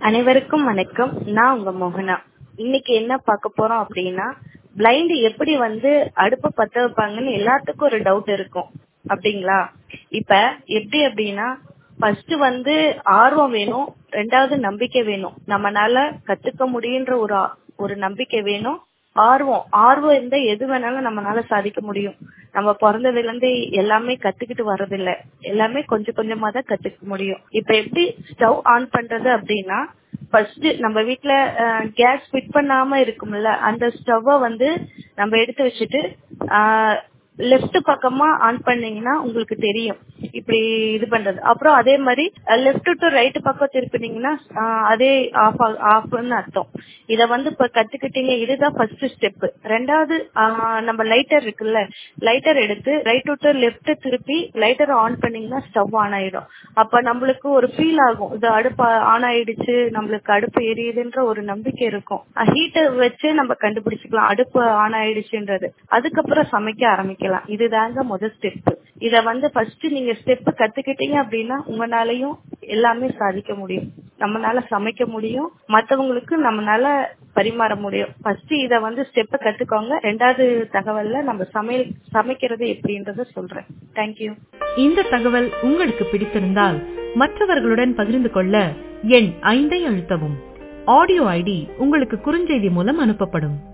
அனைவருக்கும் வணக்கம் நான் உங்க மோகனா இன்னைக்கு என்ன பார்க்க போறோம் அப்படின்னா பிளைண்ட் எப்படி வந்து அடுப்ப பத்த வைப்பாங்கன்னு எல்லாத்துக்கும் ஒரு டவுட் இருக்கும் அப்படிங்களா இப்ப எப்படி அப்படின்னா ஃபர்ஸ்ட் வந்து ஆர்வம் வேணும் ரெண்டாவது நம்பிக்கை வேணும் நம்மனால கத்துக்க முடியுன்ற ஒரு ஆ- ஒரு நம்பிக்கை வேணும் ஆர்வம் ஆர்வம் இருந்தா எது வேணாலும் நம்மனால சாதிக்க முடியும் நம்ம பிறந்ததுல இருந்து எல்லாமே கத்துக்கிட்டு வர்றதில்ல எல்லாமே கொஞ்சம் கொஞ்சமா தான் கத்துக்க முடியும் இப்ப எப்படி ஸ்டவ் ஆன் பண்றது அப்படின்னா ஃபர்ஸ்ட் நம்ம வீட்ல கேஸ் ஃபிட் பண்ணாம இருக்கும்ல அந்த ஸ்டவ்வை வந்து நம்ம எடுத்து வச்சுட்டு லெஃப்ட் பக்கமா ஆன் பண்ணீங்கன்னா உங்களுக்கு தெரியும் இப்படி இது பண்றது அப்புறம் அதே மாதிரி லெஃப்ட் டு ரைட் பக்கம் திருப்பினீங்கன்னா ஆஹ் அதே ஆஃப் ஆஃப்னு அர்த்தம் இத வந்து இப்ப கத்துக்கிட்டீங்க இதுதான் ஃபர்ஸ்ட் ஸ்டெப் ரெண்டாவது ஆஹ் நம்ம லைட்டர் இருக்குல்ல லைட்டர் எடுத்து ரைட் டு லெஃப்ட் திருப்பி லைட்டர் ஆன் பண்ணீங்கன்னா ஸ்டவ் ஆன் ஆயிடும் அப்ப நம்மளுக்கு ஒரு ஃபீல் ஆகும் இது அடுப்பு ஆன் ஆயிடுச்சு நம்மளுக்கு அடுப்பு எரியுதுன்ற ஒரு நம்பிக்கை இருக்கும் ஹீட்டர் வச்சு நம்ம கண்டுபிடிச்சுக்கலாம் அடுப்பு ஆன் ஆயிடுச்சுன்றது அதுக்கப்புறம் சமைக்க ஆரம்பிக்கலாம் இதுதாங்க முதல் ஸ்டெப் இத வந்து ஃபர்ஸ்ட் நீங்க ஸ்டெப் கத்துக்கிட்டீங்க அப்படின்னா உங்களாலையும் எல்லாமே சாதிக்க முடியும் நம்மனால சமைக்க முடியும் மத்தவங்களுக்கு நம்மனால பரிமாற முடியும் ஃபர்ஸ்ட் இத வந்து ஸ்டெப் கத்துக்கோங்க ரெண்டாவது தகவல்ல நம்ம சமையல் சமைக்கிறது எப்படின்றத சொல்றேன் தேங்க்யூ இந்த தகவல் உங்களுக்கு பிடித்திருந்தால் மற்றவர்களுடன் பகிர்ந்து கொள்ள எண் ஐந்தை அழுத்தவும் ஆடியோ ஐடி உங்களுக்கு குறுஞ்செய்தி மூலம் அனுப்பப்படும்